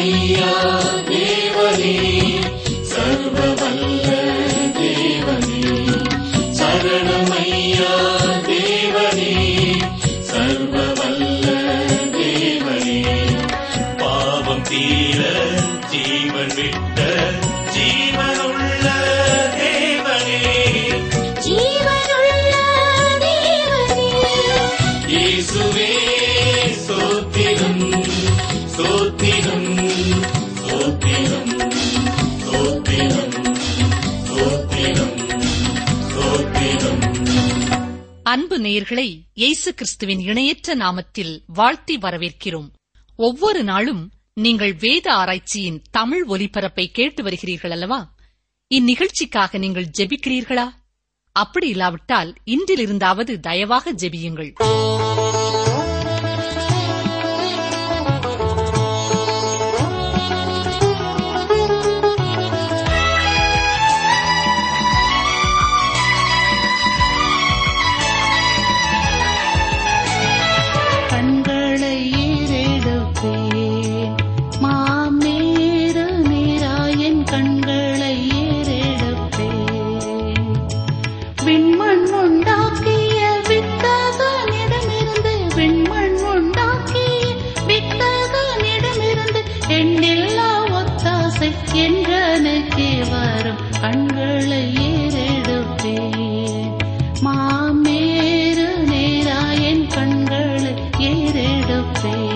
சரணமையா தேவனே சர்வ வல்ல தேவனே சரணமையா தேவனே சர்வ வல்ல தேவனே பாவம் தீர ஜீவன் விட்ட ஜீவனுள்ள தேவனே ஜீவனுள்ள தேவனே இயேசுவே சோத்திரம் சோத்திரம் சோத்திரம் சோத்திரம் சோத்திரம் சோத்திரம் அன்பு நேயர்களை இயேசு கிறிஸ்துவின் இணையற்ற நாமத்தில் வாழ்த்தி வரவேற்கிறோம் ஒவ்வொரு நாளும் நீங்கள் வேத ஆராய்ச்சியின் தமிழ் ஒலிபரப்பை கேட்டு வருகிறீர்கள் அல்லவா இந்நிகழ்ச்சிக்காக நீங்கள் ஜெபிக்கிறீர்களா அப்படி இல்லாவிட்டால் இன்றிலிருந்தாவது தயவாக ஜெபியுங்கள் கண்களை ஏறெடுப்பேன் மாமேறு நீராயன் கண்களை ஏறெடுப்பேன் விண்மண் உண்டாக்கிய வித்தகனிடமிருந்து விண்மண் உண்டாக்கிய வித்தகனிடமிருந்து எண்ணில்லா ஒத்தாசை என்றனுக்கே வரும் கண்களை ஏறெடுப்பேன் மாமேறு நேராயன் கண்களை ஏறெடுப்பேன்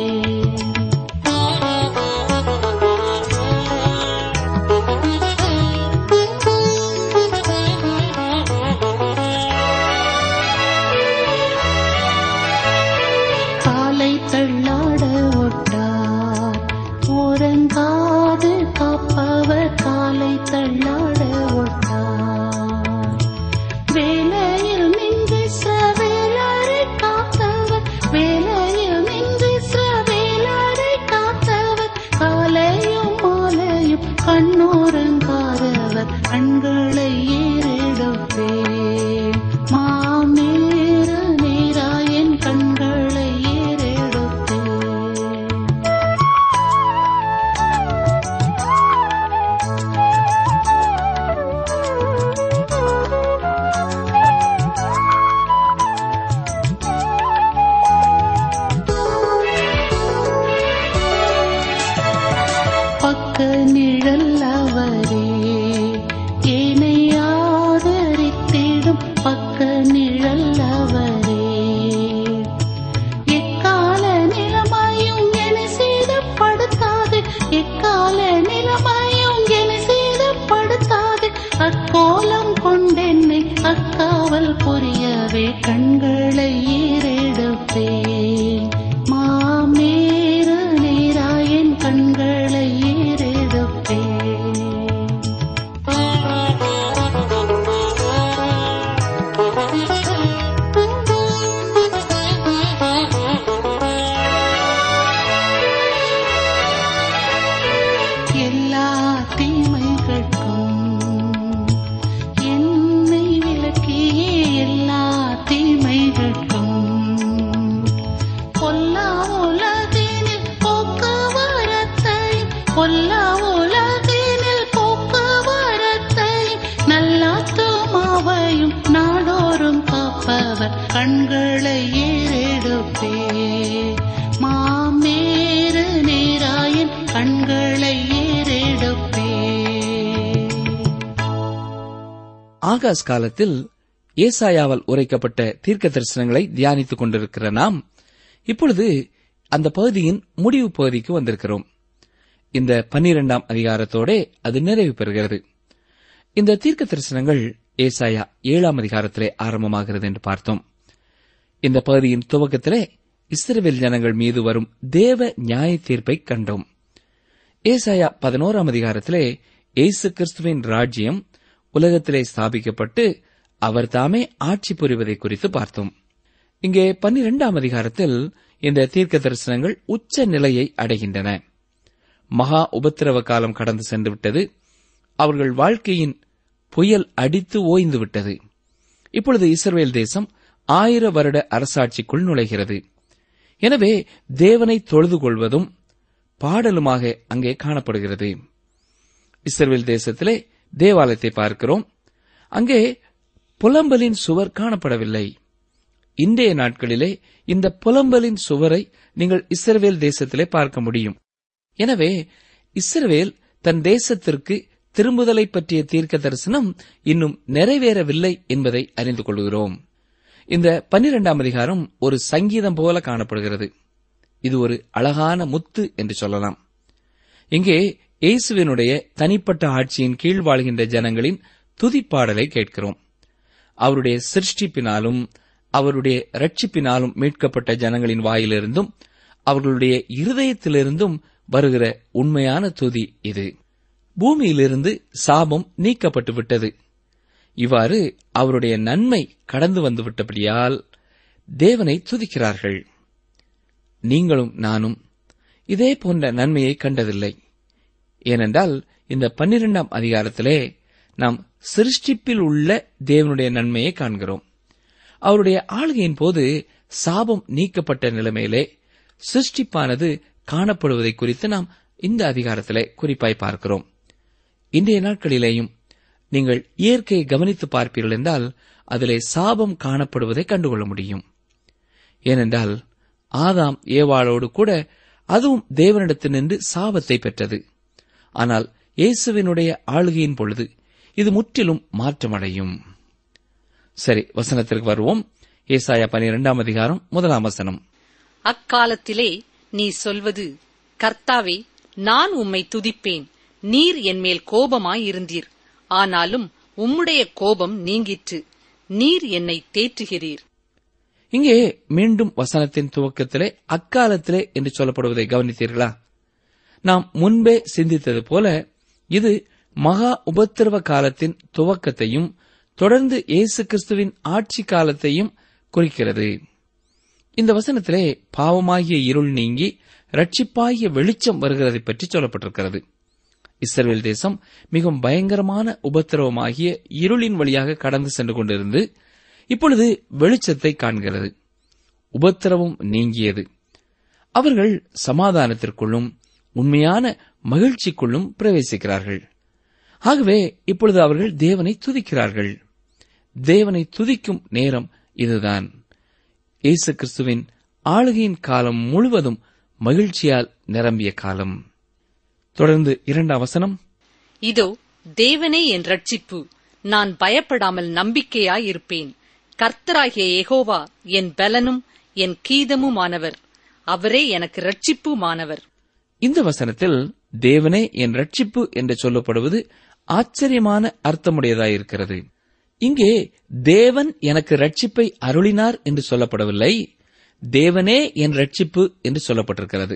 காலை தள்ளாட ஒட்டார் உறங்காது காப்பவர் காலை தள்ளாட ஒட்டார் வேலையில் நின்று சிறவேலரை காத்தவர் வேலையில் நின்று சிறவேலரை காத்தவர் காலையும் மாலையும் கண்ணோரங்காதவர் கண்களை ஏறெடுப்பேன் மாமேறு நேராயன் கண்களை ஏறெடுப்பேன் பக்க நிழல் அவரே ஏனை ஆதரித்திடும் பக்க நிழல் அவரே எக்கால நிலைமையும் என சேதப்படுத்தாது எக்கால நிலைமையும் என சேதப்படுத்தாது அக்கோலம் கொண்டென்னை அக்காவல் புரியவே கண்களை ஏறெடுப்பேன் மாமேறு நேராயன் கண்களை ஏறெடுப்பேன் எல்லா தீமைகளுக்கும் என்னை விலக்கியே எல்லா தீமைகளுக்கும் பொல்லா உலகினில் போக்குவரத்தை பொல்லா உலகினில் போக்குவரத்தை நல்லாத்துமாவையும் நாடோறும் காப்பவர் கண்களை ஏறெடுப்பே மாமேறு நேராயன் கண்களை ஏறெடுப்பே ஆகாஸ் காலத்தில் ஏசாயாவால் உரைக்கப்பட்ட தீர்க்க தரிசனங்களை தியானித்துக் கொண்டிருக்கிற நாம் இப்பொழுது அந்த பகுதியின் முடிவு பகுதிக்கு வந்திருக்கிறோம் இந்த பன்னிரெண்டாம் அதிகாரத்தோட அது நிறைவு பெறுகிறது இந்த தீர்க்க தரிசனங்கள் ஏசாயா ஏழாம் அதிகாரத்திலே ஆரம்பமாகிறது என்று பார்த்தோம் இந்த பகுதியின் துவக்கத்திலே இஸ்ரவேல் ஜனங்கள் மீது வரும் தேவ நியாய தீர்ப்பை கண்டோம் ஏசாயா பதினோராம் அதிகாரத்திலே இயேசு கிறிஸ்துவின் ராஜ்யம் உலகத்திலே ஸ்தாபிக்கப்பட்டு அவர் தாமே ஆட்சி புரிவதை குறித்து பார்த்தோம் இங்கே பன்னிரெண்டாம் அதிகாரத்தில் இந்த தீர்க்க தரிசனங்கள் உச்ச நிலையை அடைகின்றன மகா உபத்திரவ காலம் கடந்து சென்று விட்டது அவர்கள் வாழ்க்கையின் புயல் அடித்து ஓய்ந்து விட்டது இப்பொழுது இஸ்ரவேல் தேசம் ஆயிர வருட அரசாட்சிக்குள் நுழைகிறது எனவே தேவனை தொழுது கொள்வதும் பாடலுமாக அங்கே காணப்படுகிறது இஸ்ரேல் தேசத்திலே தேவாலயத்தை பார்க்கிறோம் அங்கே புலம்பலின் சுவர் காணப்படவில்லை இன்றைய நாட்களிலே இந்த புலம்பலின் சுவரை நீங்கள் இஸ்ரவேல் தேசத்திலே பார்க்க முடியும் எனவே இஸ்ரவேல் தன் தேசத்திற்கு திரும்புதலை பற்றிய தீர்க்க தரிசனம் இன்னும் நிறைவேறவில்லை என்பதை அறிந்து கொள்கிறோம் இந்த பன்னிரெண்டாம் அதிகாரம் ஒரு சங்கீதம் போல காணப்படுகிறது இது ஒரு அழகான முத்து என்று சொல்லலாம் இங்கே இயேசுவினுடைய தனிப்பட்ட ஆட்சியின் கீழ் வாழ்கின்ற ஜனங்களின் துதிப்பாடலை கேட்கிறோம் அவருடைய சிருஷ்டிப்பினாலும் அவருடைய ரட்சிப்பினாலும் மீட்கப்பட்ட ஜனங்களின் வாயிலிருந்தும் அவர்களுடைய இருதயத்திலிருந்தும் வருகிற உண்மையான துதி இது பூமியிலிருந்து சாபம் நீக்கப்பட்டு விட்டது இவ்வாறு அவருடைய நன்மை கடந்து வந்து விட்டபடியால் தேவனை துதிக்கிறார்கள் நீங்களும் நானும் இதே போன்ற நன்மையை கண்டதில்லை ஏனென்றால் இந்த பன்னிரெண்டாம் அதிகாரத்திலே நாம் சிருஷ்டிப்பில் உள்ள தேவனுடைய நன்மையை காண்கிறோம் அவருடைய ஆளுகையின் போது சாபம் நீக்கப்பட்ட நிலைமையிலே சிருஷ்டிப்பானது காணப்படுவதை குறித்து நாம் இந்த அதிகாரத்திலே குறிப்பாய் பார்க்கிறோம் இன்றைய நாட்களிலேயும் நீங்கள் இயற்கையை கவனித்து பார்ப்பீர்கள் என்றால் அதிலே சாபம் காணப்படுவதை கண்டுகொள்ள முடியும் ஏனென்றால் ஆதாம் ஏவாளோடு கூட அதுவும் தேவனிடத்தினின்று சாபத்தை பெற்றது ஆனால் இயேசுவினுடைய ஆளுகையின் பொழுது இது முற்றிலும் மாற்றமடையும் சரி வசனத்திற்கு வருவோம் ஏசாயா பனிரெண்டாம் அதிகாரம் முதலாம் வசனம் அக்காலத்திலே நீ சொல்வது கர்த்தாவே நான் உம்மை துதிப்பேன் நீர் என்மேல் கோபமாயிருந்தீர் ஆனாலும் உம்முடைய கோபம் நீங்கிற்று நீர் என்னை தேற்றுகிறீர் இங்கே மீண்டும் வசனத்தின் துவக்கத்திலே அக்காலத்திலே என்று சொல்லப்படுவதை கவனித்தீர்களா நாம் முன்பே சிந்தித்தது போல இது மகா உபத்திரவ காலத்தின் துவக்கத்தையும் தொடர்ந்து இயேசு கிறிஸ்துவின் ஆட்சி காலத்தையும் குறிக்கிறது இந்த வசனத்திலே பாவமாகிய இருள் நீங்கி ரட்சிப்பாகிய வெளிச்சம் வருகிறதை பற்றி சொல்லப்பட்டிருக்கிறது இஸ்ரேல் தேசம் மிகவும் பயங்கரமான உபத்திரவமாகிய இருளின் வழியாக கடந்து சென்று கொண்டிருந்து இப்பொழுது வெளிச்சத்தை காண்கிறது உபத்திரவம் நீங்கியது அவர்கள் சமாதானத்திற்குள்ளும் உண்மையான மகிழ்ச்சிக்குள்ளும் பிரவேசிக்கிறார்கள் ஆகவே இப்பொழுது அவர்கள் தேவனை துதிக்கிறார்கள் தேவனை துதிக்கும் நேரம் இதுதான் இயேசு கிறிஸ்துவின் ஆளுகையின் காலம் முழுவதும் மகிழ்ச்சியால் நிரம்பிய காலம் தொடர்ந்து இரண்டாம் வசனம் இதோ தேவனே என் ரட்சிப்பு நான் பயப்படாமல் நம்பிக்கையாயிருப்பேன் கர்த்தராகிய யெகோவா என் பலனும் என் கீதமுமானவர் அவரே எனக்கு ரட்சிப்புமானவர் இந்த வசனத்தில் தேவனே என் ரட்சிப்பு என்று சொல்லப்படுவது ஆச்சரியமான அர்த்தமுடையதாயிருக்கிறது இங்கே தேவன் எனக்கு ரட்சிப்பை அருளினார் என்று சொல்லப்படவில்லை தேவனே என் ரட்சிப்பு என்று சொல்லப்பட்டிருக்கிறது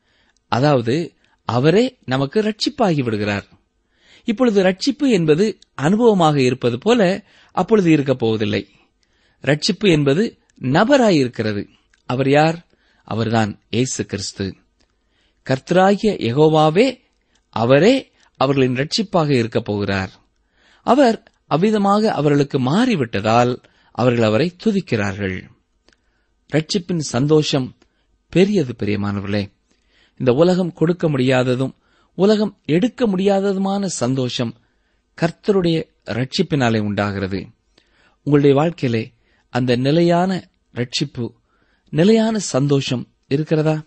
அதாவது அவரே நமக்கு ரட்சிப்பாகி விடுகிறார் இப்பொழுது ரட்சிப்பு என்பது அனுபவமாக இருப்பது போல அப்பொழுது இருக்கப் போவதில்லை ரட்சிப்பு என்பது நபராயிருக்கிறது அவர் யார் அவர்தான் இயேசு கிறிஸ்து கர்த்தராகிய யெகோவாவே அவரே அவர்களின் ரட்சிப்பாக இருக்கப் போகிறார் அவர் அவ்விதமாக அவர்களுக்கு மாறிவிட்டதால் அவர்கள் அவரை துதிக்கிறார்கள் ரட்சிப்பின் சந்தோஷம் பெரியது பெரியமானவர்களே இந்த உலகம் கொடுக்க முடியாததும் உலகம் எடுக்க முடியாததுமான சந்தோஷம் கர்த்தருடைய ரட்சிப்பினாலே உண்டாகிறது உங்களுடைய வாழ்க்கையிலே அந்த நிலையான ரட்சிப்பு நிலையான சந்தோஷம் இருக்கிறதா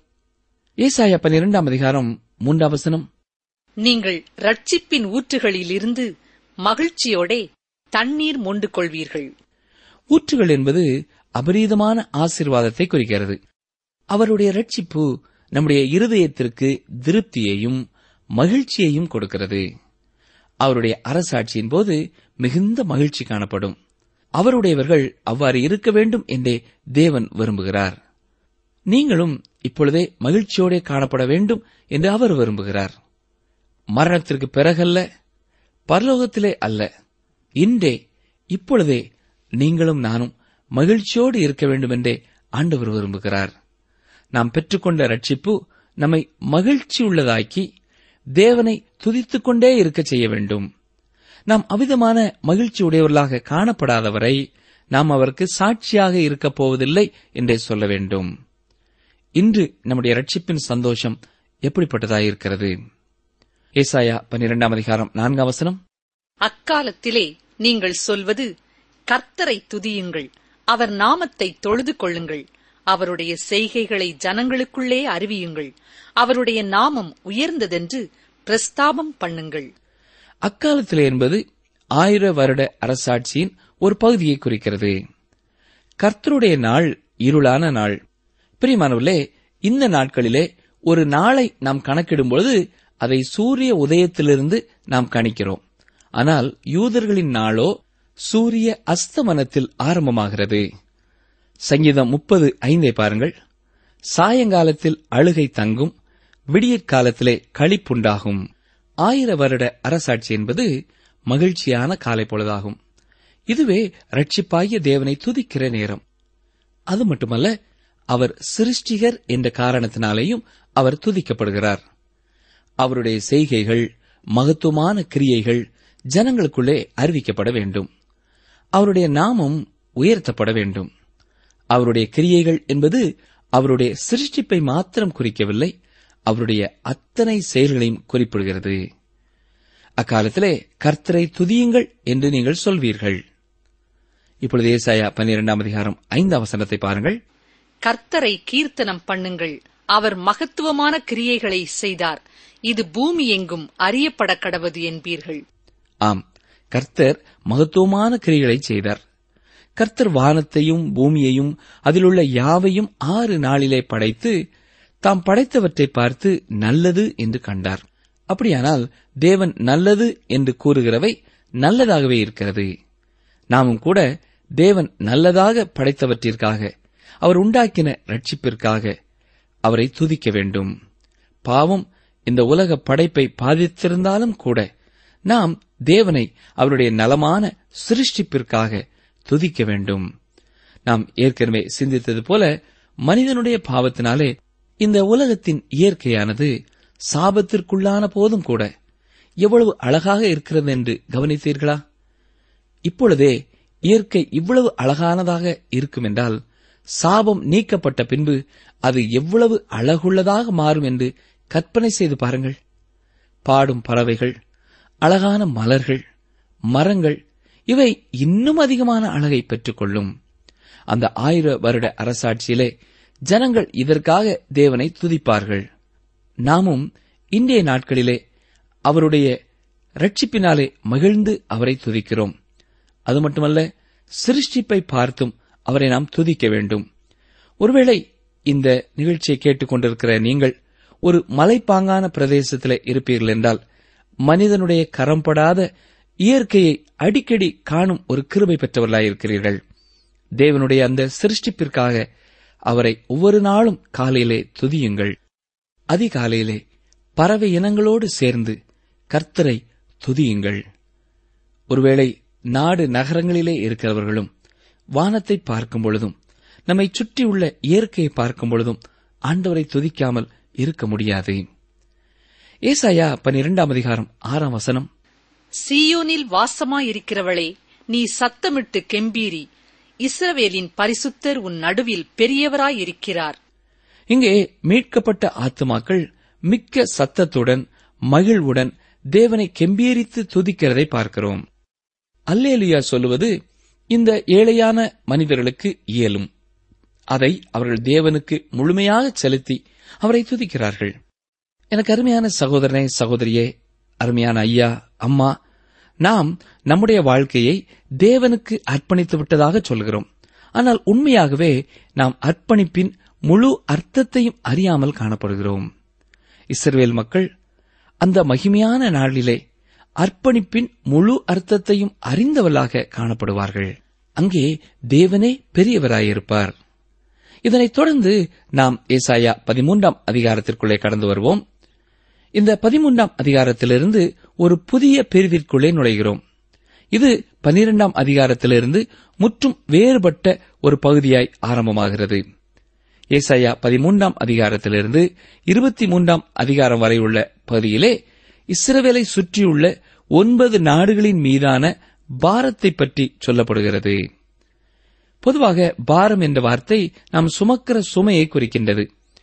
ஏசாயா பன்னிரெண்டாம் அதிகாரம் மூன்றாம் வசனம் நீங்கள் ரட்சிப்பின் ஊற்றுகளிலிருந்து மகிழ்ச்சியோடே தண்ணீர் மொண்டு கொள்வீர்கள் ஊற்றுகள் என்பது அபரீதமான ஆசீர்வாதத்தை குறிக்கிறது அவருடைய ரட்சிப்பு நம்முடைய இருதயத்திற்கு திருப்தியையும் மகிழ்ச்சியையும் கொடுக்கிறது அவருடைய அரசாட்சியின் போது மிகுந்த மகிழ்ச்சி காணப்படும் அவருடையவர்கள் அவ்வாறு இருக்க வேண்டும் என்றே தேவன் விரும்புகிறார் நீங்களும் இப்பொழுதே மகிழ்ச்சியோடே காணப்பட வேண்டும் என்று அவர் விரும்புகிறார் மரணத்திற்கு பிறகல்ல பரலோகத்திலே அல்ல இன்றே இப்பொழுதே நீங்களும் நானும் மகிழ்ச்சியோடு இருக்க வேண்டும் என்றே ஆண்டவர் விரும்புகிறார் நாம் பெற்றுக்கொண்ட ரட்சிப்பு நம்மை மகிழ்ச்சி உள்ளதாக்கி தேவனை துதித்துக் கொண்டே இருக்க செய்ய வேண்டும் நாம் அவிதமான மகிழ்ச்சி உடையவர்களாக காணப்படாதவரை நாம் அவருக்கு சாட்சியாக இருக்கப் போவதில்லை என்றே சொல்ல வேண்டும் இன்று நம்முடைய ரட்சிப்பின் சந்தோஷம் எப்படிப்பட்டதாயிருக்கிறது ஏசாயா பன்னிரெண்டாம் அதிகாரம் நான்காம் வசனம் அக்காலத்திலே நீங்கள் சொல்வது கர்த்தரை துதியுங்கள் அவர் நாமத்தை தொழுது கொள்ளுங்கள் அவருடைய செய்கைகளை ஜனங்களுக்குள்ளே அறிவியுங்கள் அவருடைய நாமம் உயர்ந்ததென்று பிரஸ்தாபம் பண்ணுங்கள் அக்காலத்திலே என்பது ஆயிர வருட அரசாட்சியின் ஒரு பகுதியை குறிக்கிறது கர்த்தருடைய நாள் இருளான நாள் பிரியமானவர்களே இந்த நாட்களிலே ஒரு நாளை நாம் கணக்கிடும்பொழுது அதை சூரிய உதயத்திலிருந்து நாம் கணிக்கிறோம் ஆனால் யூதர்களின் நாளோ சூரிய அஸ்தமனத்தில் ஆரம்பமாகிறது சங்கீதம் முப்பது ஐந்தை பாருங்கள் சாயங்காலத்தில் அழுகை தங்கும் விடியற்காலத்திலே களிப்புண்டாகும் ஆயிர வருட அரசாட்சி என்பது மகிழ்ச்சியான காலை பொழுதாகும் இதுவே ரட்சிப்பாகிய தேவனை துதிக்கிற நேரம் அது மட்டுமல்ல அவர் சிருஷ்டிகர் என்ற காரணத்தினாலேயும் அவர் துதிக்கப்படுகிறார் அவருடைய செய்கைகள் மகத்துவமான கிரியைகள் ஜனங்களுக்குள்ளே அறிவிக்கப்பட வேண்டும் அவருடைய நாமம் உயர்த்தப்பட வேண்டும் அவருடைய கிரியைகள் என்பது அவருடைய சிருஷ்டிப்பை மாத்திரம் குறிக்கவில்லை அவருடைய அத்தனை செயல்களையும் குறிப்பிடுகிறது அக்காலத்திலே கர்த்தரை துதியுங்கள் என்று நீங்கள் சொல்வீர்கள் இப்பொழுது ஏசாயா பன்னிரெண்டாம் அதிகாரம் ஐந்தாம் வசனத்தை பாருங்கள் கர்த்தரை கீர்த்தனம் பண்ணுங்கள் அவர் மகத்துவமான கிரியைகளை செய்தார் இது பூமி எங்கும் அறியப்பட கடவது என்பீர்கள் ஆம் கர்த்தர் மகத்துவமான கிரிகளை செய்தார் கர்த்தர் வானத்தையும் பூமியையும் அதிலுள்ள யாவையும் ஆறு நாளிலே படைத்து தாம் படைத்தவற்றை பார்த்து நல்லது என்று கண்டார் அப்படியானால் தேவன் நல்லது என்று கூறுகிறவை நல்லதாகவே இருக்கிறது நாமும் கூட தேவன் நல்லதாக படைத்தவற்றிற்காக அவர் உண்டாக்கின ரட்சிப்பிற்காக அவரை துதிக்க வேண்டும் பாவம் இந்த உலக படைப்பை பாதித்திருந்தாலும் கூட நாம் தேவனை அவருடைய நலமான சிருஷ்டிப்பிற்காக துதிக்க வேண்டும் நாம் ஏற்கனவே சிந்தித்தது போல மனிதனுடைய பாவத்தினாலே இந்த உலகத்தின் இயற்கையானது சாபத்திற்குள்ளான போதும் கூட எவ்வளவு அழகாக இருக்கிறது என்று கவனித்தீர்களா இப்பொழுதே இயற்கை இவ்வளவு அழகானதாக இருக்கும் என்றால் சாபம் நீக்கப்பட்ட பின்பு அது எவ்வளவு அழகுள்ளதாக மாறும் என்று கற்பனை செய்து பாருங்கள் பாடும் பறவைகள் அழகான மலர்கள் மரங்கள் இவை இன்னும் அதிகமான அழகை பெற்றுக்கொள்ளும் அந்த ஆயிர வருட அரசாட்சியிலே ஜனங்கள் இதற்காக தேவனை துதிப்பார்கள் நாமும் இன்றைய நாட்களிலே அவருடைய ரட்சிப்பினாலே மகிழ்ந்து அவரை துதிக்கிறோம் அது மட்டுமல்ல சிருஷ்டிப்பை பார்த்தும் அவரை நாம் துதிக்க வேண்டும் ஒருவேளை இந்த நிகழ்ச்சியை கேட்டுக்கொண்டிருக்கிற நீங்கள் ஒரு மலைப்பாங்கான பிரதேசத்திலே இருப்பீர்கள் என்றால் மனிதனுடைய கரம்படாத இயற்கையை அடிக்கடி காணும் ஒரு கிருபை பெற்றவர்களாயிருக்கிறீர்கள் தேவனுடைய அந்த சிருஷ்டிப்பிற்காக அவரை ஒவ்வொரு நாளும் காலையிலே துதியுங்கள் அதிகாலையிலே பறவை இனங்களோடு சேர்ந்து கர்த்தரை துதியுங்கள் ஒருவேளை நாடு நகரங்களிலே இருக்கிறவர்களும் வானத்தை பார்க்கும் பொழுதும் நம்மை சுற்றியுள்ள இயற்கையை பார்க்கும் பொழுதும் ஆண்டவரை துதிக்காமல் இருக்க முடியாது ஏசாயா பன்னிரெண்டாம் அதிகாரம் ஆறாம் வசனம் சீயோனில் வாசமாயிருக்கிறவளே நீ சத்தமிட்டு கெம்பீரி இஸ்ரவேலின் பரிசுத்தர் உன் நடுவில் பெரியவராயிருக்கிறார் இங்கே மீட்கப்பட்ட ஆத்துமாக்கள் மிக்க சத்தத்துடன் மகிழ்வுடன் தேவனை கெம்பீரித்து துதிக்கிறதை பார்க்கிறோம் அல்லேலியா சொல்லுவது இந்த ஏழையான மனிதர்களுக்கு இயலும் அதை அவர்கள் தேவனுக்கு முழுமையாக செலுத்தி அவரை துதிக்கிறார்கள் எனக்கு அருமையான சகோதரனே சகோதரியே அருமையான ஐயா அம்மா நாம் நம்முடைய வாழ்க்கையை தேவனுக்கு அர்ப்பணித்து விட்டதாக சொல்கிறோம் ஆனால் உண்மையாகவே நாம் அர்ப்பணிப்பின் முழு அர்த்தத்தையும் அறியாமல் காணப்படுகிறோம் இஸ்ரவேல் மக்கள் அந்த மகிமையான நாளிலே அர்ப்பணிப்பின் முழு அர்த்தத்தையும் அறிந்தவர்களாக காணப்படுவார்கள் அங்கே தேவனே பெரியவராயிருப்பார் இதனைத் தொடர்ந்து நாம் ஏசாயா பதிமூன்றாம் அதிகாரத்திற்குள்ளே கடந்து வருவோம் இந்த பதிமூன்றாம் அதிகாரத்திலிருந்து ஒரு புதிய பிரிவிற்குள்ளே நுழைகிறோம் இது பனிரெண்டாம் அதிகாரத்திலிருந்து முற்றும் வேறுபட்ட ஒரு பகுதியாய் ஆரம்பமாகிறது ஏசாயா பதிமூன்றாம் அதிகாரத்திலிருந்து இருபத்தி மூன்றாம் அதிகாரம் வரை உள்ள பகுதியிலே இஸ்ரவேலை சுற்றியுள்ள ஒன்பது நாடுகளின் மீதான பாரத்தை பற்றி சொல்லப்படுகிறது பொதுவாக பாரம் என்ற வார்த்தை நாம் சுமக்கிற சுமையை குறிக்கின்றது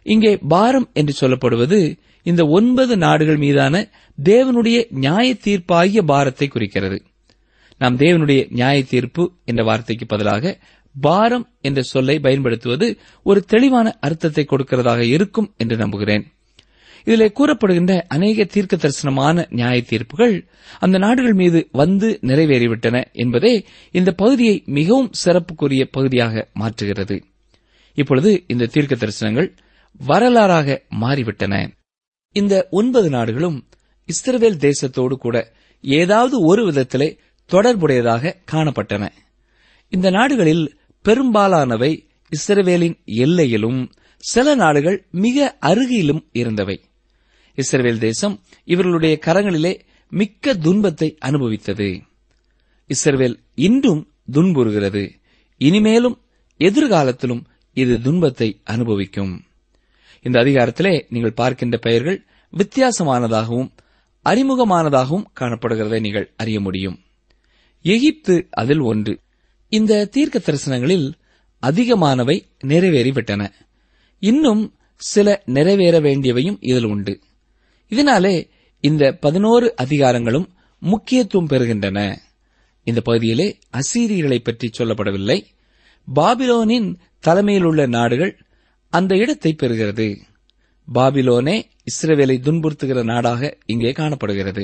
இங்கே பாரம் என்று சொல்லப்படுவது இந்த ஒன்பது நாடுகள் மீதான தேவனுடைய நியாய தீர்ப்பாகிய பாரத்தை குறிக்கிறது நாம் தேவனுடைய நியாய தீர்ப்பு என்ற வார்த்தைக்கு பதிலாக பாரம் என்ற சொல்லை பயன்படுத்துவது ஒரு தெளிவான அர்த்தத்தை கொடுக்கிறதாக இருக்கும் என்று நம்புகிறேன் இதிலே கூறப்படுகின்ற அநேக தீர்க்க தரிசனமான நியாய தீர்ப்புகள் அந்த நாடுகள் மீது வந்து நிறைவேறிவிட்டன என்பதே இந்த பகுதியை மிகவும் சிறப்புக்குரிய பகுதியாக மாற்றுகிறது இப்பொழுது இந்த தீர்க்க தரிசனங்கள் வரலாறாக மாறிவிட்டன இந்த ஒன்பது நாடுகளும் இஸ்ரவேல் தேசத்தோடு கூட ஏதாவது ஒரு விதத்திலே தொடர்புடையதாக காணப்பட்டன இந்த நாடுகளில் பெரும்பாலானவை இஸ்ரவேலின் எல்லையிலும் சில நாடுகள் மிக அருகிலும் இருந்தவை இஸ்ரவேல் தேசம் இவர்களுடைய கரங்களிலே மிக்க துன்பத்தை அனுபவித்தது இஸ்ரவேல் இன்றும் துன்புறுகிறது இனிமேலும் எதிர்காலத்திலும் இது துன்பத்தை அனுபவிக்கும் இந்த அதிகாரத்திலே நீங்கள் பார்க்கின்ற பெயர்கள் வித்தியாசமானதாகவும் அறிமுகமானதாகவும் காணப்படுகிறதை நீங்கள் அறிய முடியும் எகிப்து அதில் ஒன்று இந்த தீர்க்க தரிசனங்களில் அதிகமானவை நிறைவேறிவிட்டன இன்னும் சில நிறைவேற வேண்டியவையும் இதில் உண்டு இதனாலே இந்த பதினோரு அதிகாரங்களும் முக்கியத்துவம் பெறுகின்றன இந்த பகுதியிலே அசீரியர்களை பற்றி சொல்லப்படவில்லை பாபிலோனின் தலைமையில் உள்ள நாடுகள் அந்த இடத்தை பெறுகிறது பாபிலோனே இஸ்ரவேலை துன்புறுத்துகிற நாடாக இங்கே காணப்படுகிறது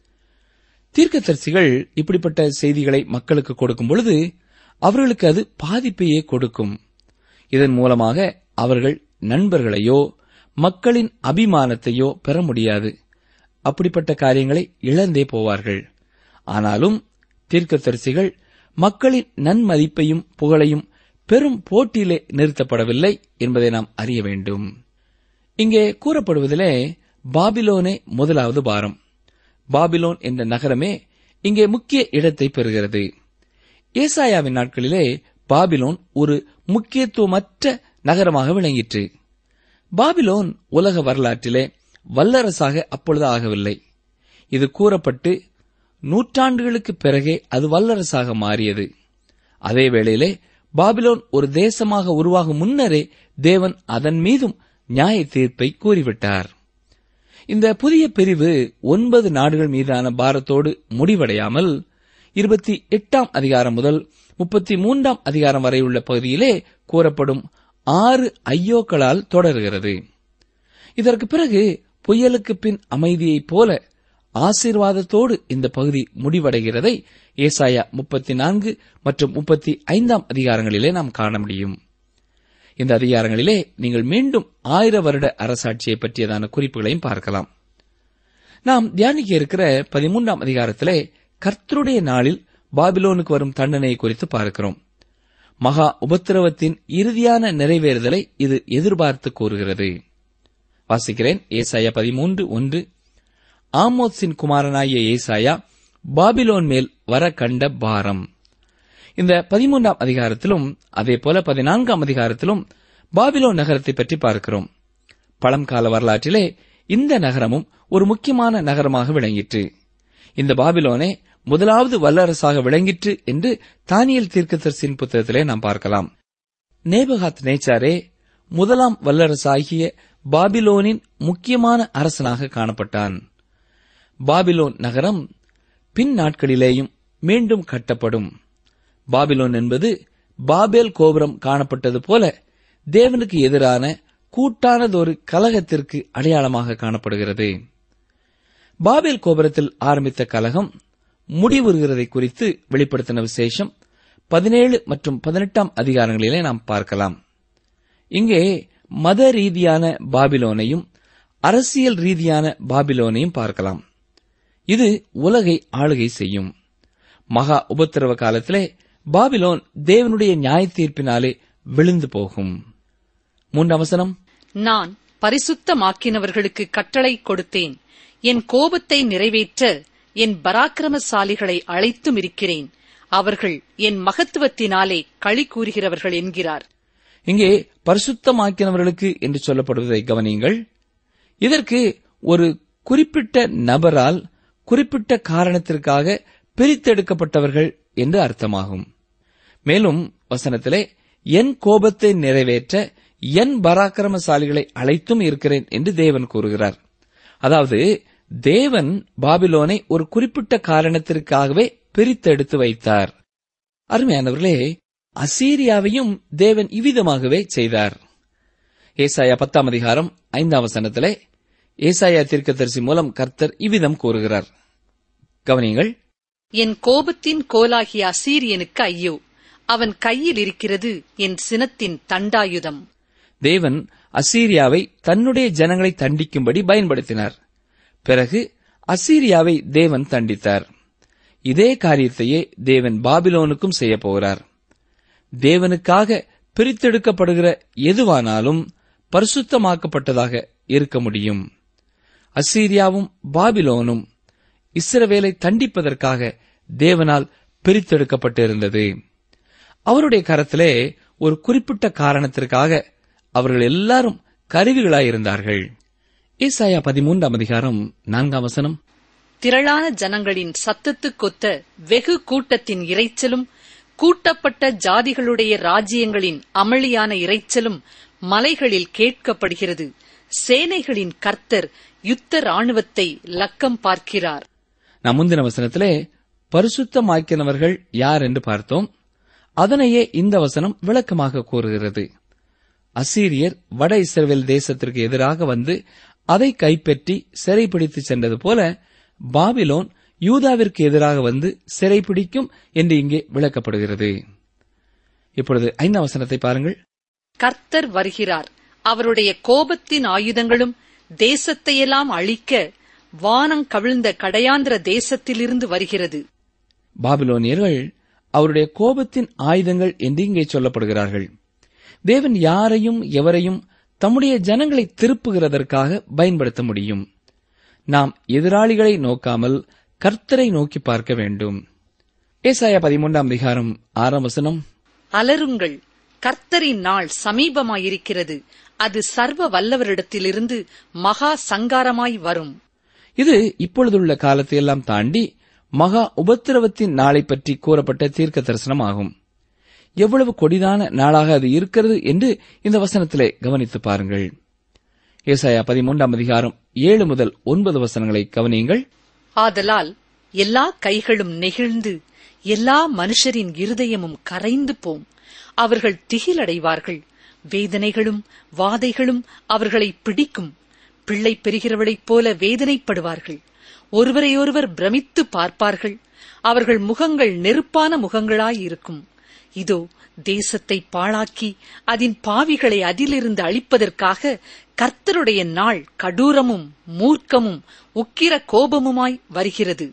தீர்க்கதரிசிகள் இப்படிப்பட்ட செய்திகளை மக்களுக்கு கொடுக்கும் பொழுது அவர்களுக்கு அது பாதிப்பையே கொடுக்கும் இதன் மூலமாக அவர்கள் நண்பர்களையோ மக்களின் அபிமானத்தையோ பெற முடியாது அப்படிப்பட்ட காரியங்களை இழந்தே போவார்கள் ஆனாலும் தீர்க்கதரிசிகள் மக்களின் நன்மதிப்பையும் புகழையும் பெரும் போட்டியிலே நிறுத்தப்படவில்லை என்பதை நாம் அறிய வேண்டும் இங்கே கூறப்படுவதிலே பாபிலோனே முதலாவது பாரம் பாபிலோன் என்ற நகரமே இங்கே முக்கிய இடத்தை பெறுகிறது ஏசாயாவின் நாட்களிலே பாபிலோன் ஒரு முக்கியத்துவமற்ற நகரமாக விளங்கிற்று பாபிலோன் உலக வரலாற்றிலே வல்லரசாக அப்பொழுது ஆகவில்லை இது கூறப்பட்டு நூற்றாண்டுகளுக்கு பிறகே அது வல்லரசாக மாறியது அதே வேளையிலே பாபிலோன் ஒரு தேசமாக உருவாகும் முன்னரே தேவன் அதன் மீதும் நியாய தீர்ப்பை கூறிவிட்டார் இந்த புதிய பிரிவு ஒன்பது நாடுகள் மீதான பாரத்தோடு முடிவடையாமல் இருபத்தி எட்டாம் அதிகாரம் முதல் முப்பத்தி மூன்றாம் அதிகாரம் வரை உள்ள பகுதியிலே கூறப்படும் ஆறு ஐயோக்களால் தொடர்கிறது இதற்கு பிறகு புயலுக்கு பின் அமைதியைப் போல ஆசீர்வாதத்தோடு இந்த பகுதி முடிவடைகிறதை ஏசாயா முப்பத்தி நான்கு மற்றும் முப்பத்தி ஐந்தாம் அதிகாரங்களிலே நாம் காண முடியும் இந்த அதிகாரங்களிலே நீங்கள் மீண்டும் ஆயிர வருட அரசாட்சியை பற்றியதான குறிப்புகளையும் பார்க்கலாம் நாம் தியானிக்க இருக்கிற பதிமூன்றாம் அதிகாரத்திலே கர்த்தருடைய நாளில் பாபிலோனுக்கு வரும் தண்டனை குறித்து பார்க்கிறோம் மகா உபத்திரவத்தின் இறுதியான நிறைவேறுதலை இது எதிர்பார்த்து கூறுகிறது வாசிக்கிறேன் ஏசாயா பதிமூன்று ஒன்று ஆமோத்ஸின் குமாரனாகிய ஏசாயா பாபிலோன் மேல் வர கண்ட பாரம் இந்த பதிமூன்றாம் அதிகாரத்திலும் அதே போல பதினான்காம் அதிகாரத்திலும் பாபிலோன் நகரத்தை பற்றி பார்க்கிறோம் பழங்கால வரலாற்றிலே இந்த நகரமும் ஒரு முக்கியமான நகரமாக விளங்கிற்று இந்த பாபிலோனே முதலாவது வல்லரசாக விளங்கிற்று என்று தானியல் தீர்க்கதரிசியின் புத்தகத்திலே நாம் பார்க்கலாம் நேபகாத் நேச்சாரே முதலாம் வல்லரசாகிய பாபிலோனின் முக்கியமான அரசனாக காணப்பட்டான் பாபிலோன் நகரம் பின் நாட்களிலேயும் மீண்டும் கட்டப்படும் பாபிலோன் என்பது பாபேல் கோபுரம் காணப்பட்டது போல தேவனுக்கு எதிரான கூட்டானதொரு கலகத்திற்கு அடையாளமாக காணப்படுகிறது பாபேல் கோபுரத்தில் ஆரம்பித்த கலகம் முடிவுறுகிறதை குறித்து வெளிப்படுத்தின விசேஷம் பதினேழு மற்றும் பதினெட்டாம் அதிகாரங்களிலே நாம் பார்க்கலாம் இங்கே மத ரீதியான பாபிலோனையும் அரசியல் ரீதியான பாபிலோனையும் பார்க்கலாம் இது உலகை ஆளுகை செய்யும் மகா உபத்திரவ காலத்திலே பாபிலோன் தேவனுடைய நியாய தீர்ப்பினாலே விழுந்து போகும் மூன்றாம் வசனம் நான் பரிசுத்தமாக்கினவர்களுக்கு கட்டளை கொடுத்தேன் என் கோபத்தை நிறைவேற்ற என் பராக்கிரமசாலிகளை அழைத்தும் இருக்கிறேன் அவர்கள் என் மகத்துவத்தினாலே களி கூறுகிறவர்கள் என்கிறார் இங்கே பரிசுத்தமாக்கினவர்களுக்கு என்று சொல்லப்படுவதை கவனியுங்கள் இதற்கு ஒரு குறிப்பிட்ட நபரால் குறிப்பிட்ட காரணத்திற்காக பிரித்தெடுக்கப்பட்டவர்கள் என்று அர்த்தமாகும் மேலும் வசனத்திலே என் கோபத்தை நிறைவேற்ற என் பராக்கிரமசாலிகளை அழைத்தும் இருக்கிறேன் என்று தேவன் கூறுகிறார் அதாவது தேவன் பாபிலோனை ஒரு குறிப்பிட்ட காரணத்திற்காகவே பிரித்தெடுத்து வைத்தார் அருமையானவர்களே அசீரியாவையும் தேவன் இவ்விதமாகவே செய்தார் ஏசாயா பத்தாம் அதிகாரம் ஐந்தாம் வசனத்திலே ஏசாயா தீர்க்கதரிசி மூலம் கர்த்தர் இவ்விதம் கூறுகிறார் கவனியங்கள் என் கோபத்தின் கோலாகிய அசீரியனுக்கு ஐயோ அவன் கையில் இருக்கிறது என் சினத்தின் தண்டாயுதம் தேவன் அசீரியாவை தன்னுடைய ஜனங்களை தண்டிக்கும்படி பயன்படுத்தினார் பிறகு அசீரியாவை தேவன் தண்டித்தார் இதே காரியத்தையே தேவன் பாபிலோனுக்கும் செய்யப் போகிறார் தேவனுக்காக பிரித்தெடுக்கப்படுகிற எதுவானாலும் பரிசுத்தமாக்கப்பட்டதாக இருக்க முடியும் அசீரியாவும் பாபிலோனும் இஸ்ரவேலை தண்டிப்பதற்காக தேவனால் பிரித்தெடுக்கப்பட்டிருந்தது அவருடைய கரத்திலே ஒரு குறிப்பிட்ட காரணத்திற்காக அவர்கள் எல்லாரும் கருவிகளாயிருந்தார்கள் ஏசாயா பதிமூன்றாம் அதிகாரம் நான்காம் வசனம் திரளான ஜனங்களின் சத்தத்துக்கொத்த வெகு கூட்டத்தின் இரைச்சலும் கூட்டப்பட்ட ஜாதிகளுடைய ராஜ்யங்களின் அமளியான இரைச்சலும் மலைகளில் கேட்கப்படுகிறது சேனைகளின் கர்த்தர் யுத்த ராணுவத்தை லக்கம் பார்க்கிறார் நாம் முந்தின வசனத்திலே பரிசுத்தமாக்கினவர்கள் யார் என்று பார்த்தோம் அதனையே இந்த வசனம் விளக்கமாக கூறுகிறது அசீரியர் வட இஸ்ரவேல் தேசத்திற்கு எதிராக வந்து அதை கைப்பற்றி சிறைப்பிடித்து சென்றது போல பாபிலோன் யூதாவிற்கு எதிராக வந்து சிறைப்பிடிக்கும் என்று இங்கே விளக்கப்படுகிறது இப்பொழுது ஐந்தாம் வசனத்தை பாருங்கள் கர்த்தர் வருகிறார் அவருடைய கோபத்தின் ஆயுதங்களும் தேசத்தையெல்லாம் அழிக்க வானம் கவிழ்ந்த கடையாந்திர தேசத்திலிருந்து வருகிறது பாபிலோனியர்கள் அவருடைய கோபத்தின் ஆயுதங்கள் என்று இங்கே சொல்லப்படுகிறார்கள் தேவன் யாரையும் எவரையும் தம்முடைய ஜனங்களை திருப்புகிறதற்காக பயன்படுத்த முடியும் நாம் எதிராளிகளை நோக்காமல் கர்த்தரை நோக்கி பார்க்க வேண்டும் ஏசாயா பதிமூன்றாம் அதிகாரம் ஆறாம் வசனம் அலருங்கள் கர்த்தரின் நாள் சமீபமாயிருக்கிறது அது சர்வ வல்லவரிடத்திலிருந்து மகா சங்காரமாய் வரும் இது இப்பொழுதுள்ள காலத்தை எல்லாம் தாண்டி மகா உபத்திரவத்தின் நாளை பற்றி கூறப்பட்ட தீர்க்க தரிசனம் ஆகும் எவ்வளவு கொடிதான நாளாக அது இருக்கிறது என்று இந்த வசனத்திலே கவனித்து பாருங்கள் ஏசாயா பதிமூன்றாம் அதிகாரம் ஏழு முதல் ஒன்பது வசனங்களை கவனியுங்கள் ஆதலால் எல்லா கைகளும் நெகிழ்ந்து எல்லா மனுஷரின் இருதயமும் கரைந்து போம் அவர்கள் திகிலடைவார்கள் வேதனைகளும் வாதைகளும் அவர்களை பிடிக்கும் பிள்ளை பெறுகிறவளைப் போல வேதனைப்படுவார்கள் ஒருவரையொருவர் பிரமித்து பார்ப்பார்கள் அவர்கள் முகங்கள் நெருப்பான முகங்களாயிருக்கும் இதோ தேசத்தை பாழாக்கி அதன் பாவிகளை அதிலிருந்து அழிப்பதற்காக கர்த்தருடைய நாள் கடூரமும் மூர்க்கமும் உக்கிர கோபமுமாய் வருகிறது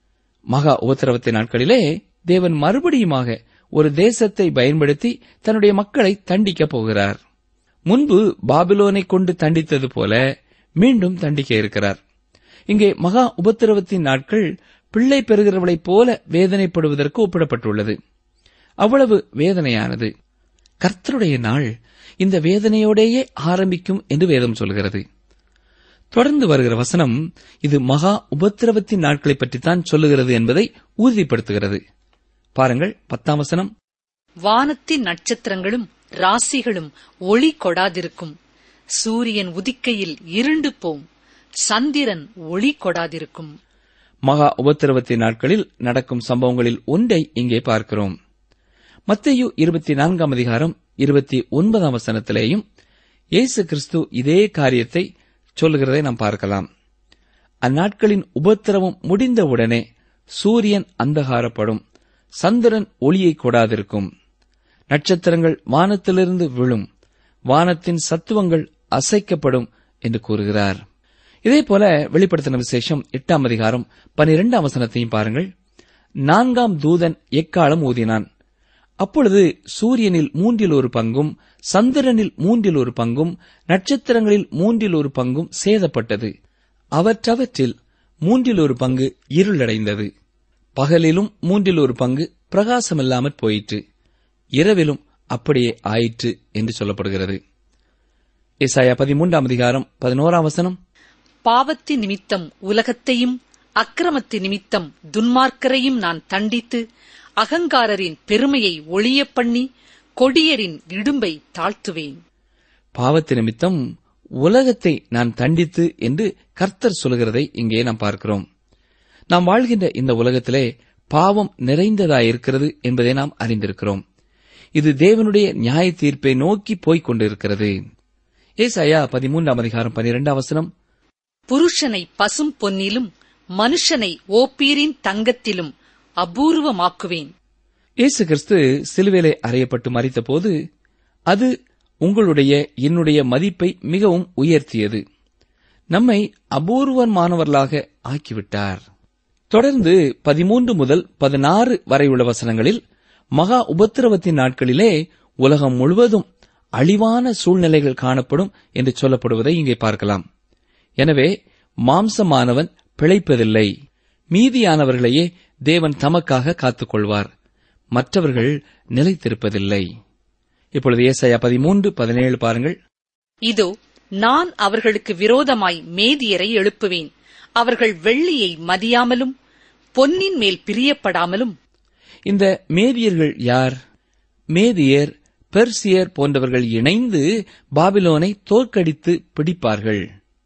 மகா உபத்திரவத்தின் நாட்களிலே தேவன் மறுபடியுமாக ஒரு தேசத்தை பயன்படுத்தி தன்னுடைய மக்களை தண்டிக்கப் போகிறார் முன்பு பாபிலோனை கொண்டு தண்டித்தது போல மீண்டும் தண்டிக்க இருக்கிறார் இங்கே மகா உபத்திரவத்தின் நாட்கள் பிள்ளை பெறுகிறவளைப் போல வேதனைப்படுவதற்கு ஒப்பிடப்பட்டுள்ளது அவ்வளவு வேதனையானது கர்த்தருடைய நாள் இந்த வேதனையோடேயே ஆரம்பிக்கும் என்று வேதம் சொல்கிறது தொடர்ந்து வருகிற வசனம் இது மகா உபத்திரவத்தின் நாட்களை பற்றித்தான் சொல்லுகிறது என்பதை உறுதிப்படுத்துகிறது பாருங்கள் பத்தாம் வசனம் வானத்தின் நட்சத்திரங்களும் ராசிகளும் ஒளி கொடாதிருக்கும் சூரியன் உதிக்கையில் இருண்டு போம் சந்திரன் ஒளி கொடாதிருக்கும் மகா உபத்திரவத்தின் நாட்களில் நடக்கும் சம்பவங்களில் ஒன்றை இங்கே பார்க்கிறோம் மத்தேயு இருபத்தி நான்காம் அதிகாரம் இருபத்தி ஒன்பதாம் வசனத்திலேயும் இயேசு கிறிஸ்து இதே காரியத்தை சொல்லுகிறதை நாம் பார்க்கலாம் அந்நாட்களின் உபத்திரவம் முடிந்தவுடனே சூரியன் அந்தகாரப்படும் சந்திரன் ஒளியை கொடாதிருக்கும் நட்சத்திரங்கள் வானத்திலிருந்து விழும் வானத்தின் சத்துவங்கள் அசைக்கப்படும் என்று கூறுகிறார் இதேபோல வெளிப்படுத்தின விசேஷம் எட்டாம் அதிகாரம் பனிரெண்டாம் வசனத்தையும் பாருங்கள் நான்காம் தூதன் எக்காலம் ஊதினான் அப்பொழுது சூரியனில் மூன்றில் ஒரு பங்கும் சந்திரனில் மூன்றில் ஒரு பங்கும் நட்சத்திரங்களில் மூன்றில் ஒரு பங்கும் சேதப்பட்டது அவற்றவற்றில் மூன்றில் ஒரு பங்கு இருளடைந்தது பகலிலும் மூன்றில் ஒரு பங்கு பிரகாசமில்லாமற் போயிற்று இரவிலும் அப்படியே ஆயிற்று என்று சொல்லப்படுகிறது ஏசாயா பதிமூன்றாம் அதிகாரம் பதினோராம் வசனம் பாவத்தின் நிமித்தம் உலகத்தையும் அக்கிரமத்தின் நிமித்தம் துன்மார்க்கரையும் நான் தண்டித்து அகங்காரரின் பெருமையை ஒளியப் பண்ணி கொடியரின் இடும்பை தாழ்த்துவேன் பாவத்து நிமித்தம் உலகத்தை நான் தண்டித்து என்று கர்த்தர் சொல்கிறதை இங்கே நாம் பார்க்கிறோம் நாம் வாழ்கின்ற இந்த உலகத்திலே பாவம் நிறைந்ததாயிருக்கிறது என்பதை நாம் அறிந்திருக்கிறோம் இது தேவனுடைய நியாய தீர்ப்பை நோக்கி போய்க் கொண்டிருக்கிறது ஏசாயா பதிமூன்றாம் அதிகாரம் பனிரெண்டாம் வசனம் புருஷனை பசும் பொன்னிலும் மனுஷனை ஓப்பீரின் தங்கத்திலும் அபூர்வமாக்குவேன் இயேசு கிறிஸ்து சிலுவையிலே அறையப்பட்டு மறித்தபோது அது உங்களுடைய என்னுடைய மதிப்பை மிகவும் உயர்த்தியது நம்மை அபூர்வமானவர்களாக ஆக்கிவிட்டார் தொடர்ந்து பதிமூன்று முதல் பதினாறு வரை உள்ள வசனங்களில் மகா உபத்திரவத்தின் நாட்களிலே உலகம் முழுவதும் அழிவான சூழ்நிலைகள் காணப்படும் என்று சொல்லப்படுவதை இங்கே பார்க்கலாம் எனவே மாம்சமானவன் பிழைப்பதில்லை மீதியானவர்களையே தேவன் தமக்காக காத்துக்கொள்வார் மற்றவர்கள் நிலைத்திருப்பதில்லை இப்பொழுது ஏசாயா பதிமூன்று பதினேழு பாருங்கள் இதோ நான் அவர்களுக்கு விரோதமாய் மேதியரை எழுப்புவேன் அவர்கள் வெள்ளியை மதியாமலும் பொன்னின் மேல் பிரியப்படாமலும் இந்த மேதியர்கள் யார் மேதியர் பெர்சியர் போன்றவர்கள் இணைந்து பாபிலோனை தோற்கடித்து பிடிப்பார்கள்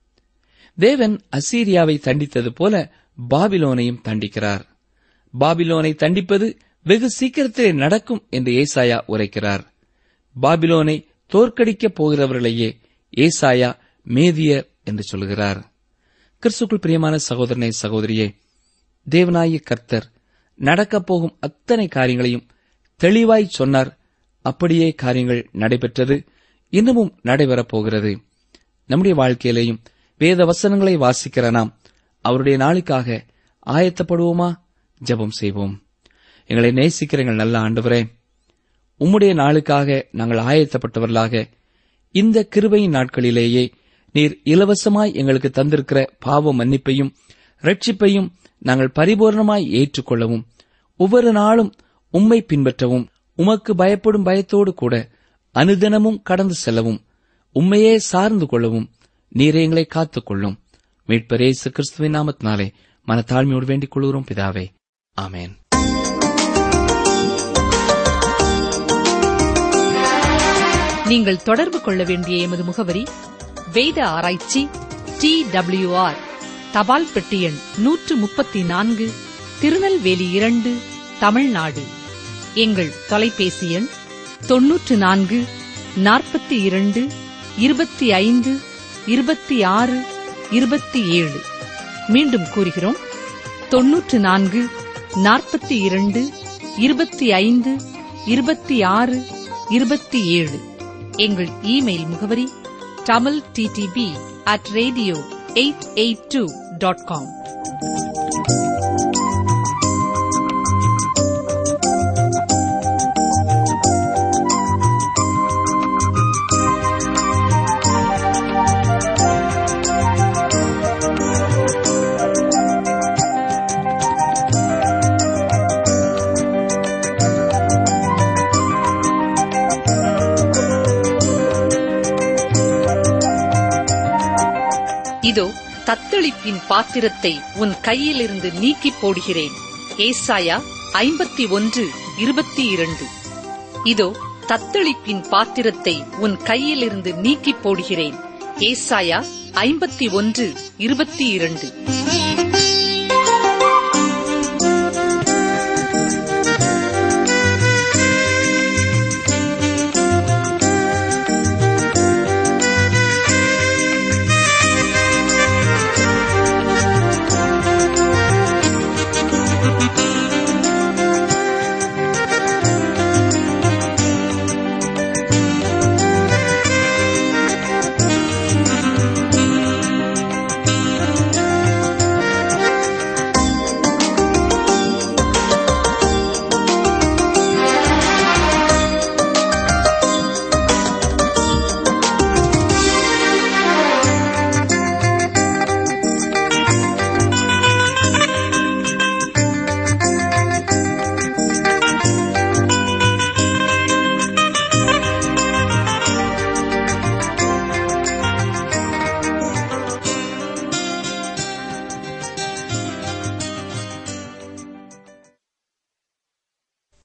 தேவன் அசீரியாவை தண்டித்தது போல பாபிலோனையும் தண்டிக்கிறார் பாபிலோனை தண்டிப்பது வெகு சீக்கிரத்திலே நடக்கும் என்று ஏசாயா உரைக்கிறார் பாபிலோனை தோற்கடிக்கப் போகிறவர்களையே ஏசாயா மேதியர் என்று சொல்கிறார் கிறிஸ்துக்குள் பிரியமான சகோதரனே சகோதரியே தேவனாய கர்த்தர் நடக்கப் போகும் அத்தனை காரியங்களையும் தெளிவாய் சொன்னார் அப்படியே காரியங்கள் நடைபெற்றது இன்னமும் நடைபெறப் போகிறது நம்முடைய வாழ்க்கையிலேயும் வேத வசனங்களை வாசிக்கிற நாம் அவருடைய நாளுக்காக ஆயத்தப்படுவோமா ஜெபம் செய்வோம் எங்களை நேசிக்கிற எங்கள் நல்ல ஆண்டவரே உம்முடைய நாளுக்காக நாங்கள் ஆயத்தப்பட்டவர்களாக இந்த கிருபையின் நாட்களிலேயே நீர் இலவசமாய் எங்களுக்கு தந்திருக்கிற பாவ மன்னிப்பையும் ரட்சிப்பையும் நாங்கள் பரிபூர்ணமாய் ஏற்றுக்கொள்ளவும் ஒவ்வொரு நாளும் உம்மை பின்பற்றவும் உமக்கு பயப்படும் பயத்தோடு கூட அனுதினமும் கடந்து செல்லவும் உம்மையே சார்ந்து கொள்ளவும் நீரே எங்களை காத்துக்கொள்ளும் மீட்பரேசு கிறிஸ்துவின் நாமத்தினாலே மனத்தாழ்மையோடு வேண்டிக் கொள்கிறோம் பிதாவே ஆமேன் நீங்கள் தொடர்பு கொள்ள வேண்டிய எமது முகவரி வேத ஆராய்ச்சி டி ஆர் தபால் பெட்டி எண் நூற்று முப்பத்தி நான்கு திருநெல்வேலி இரண்டு தமிழ்நாடு எங்கள் தொலைபேசி எண் தொன்னூற்று நான்கு நாற்பத்தி இரண்டு இருபத்தி ஐந்து இருபத்தி ஆறு இருபத்தி ஏழு மீண்டும் கூறுகிறோம் தொன்னூற்று நான்கு நாற்பத்தி இரண்டு இருபத்தி ஐந்து இருபத்தி ஆறு இருபத்தி ஏழு எங்கள் இமெயில் முகவரி Tamil DTP at radio eight eight two dot com இதோ தத்தளிப்பின் பாத்திரத்தை உன் கையிலிருந்து நீக்கி போடுகிறேன் ஏசாயா ஐம்பத்தி ஒன்று இருபத்தி இரண்டு இதோ தத்தளிப்பின் பாத்திரத்தை உன் கையிலிருந்து நீக்கி போடுகிறேன் ஏசாயா ஐம்பத்தி ஒன்று இருபத்தி இரண்டு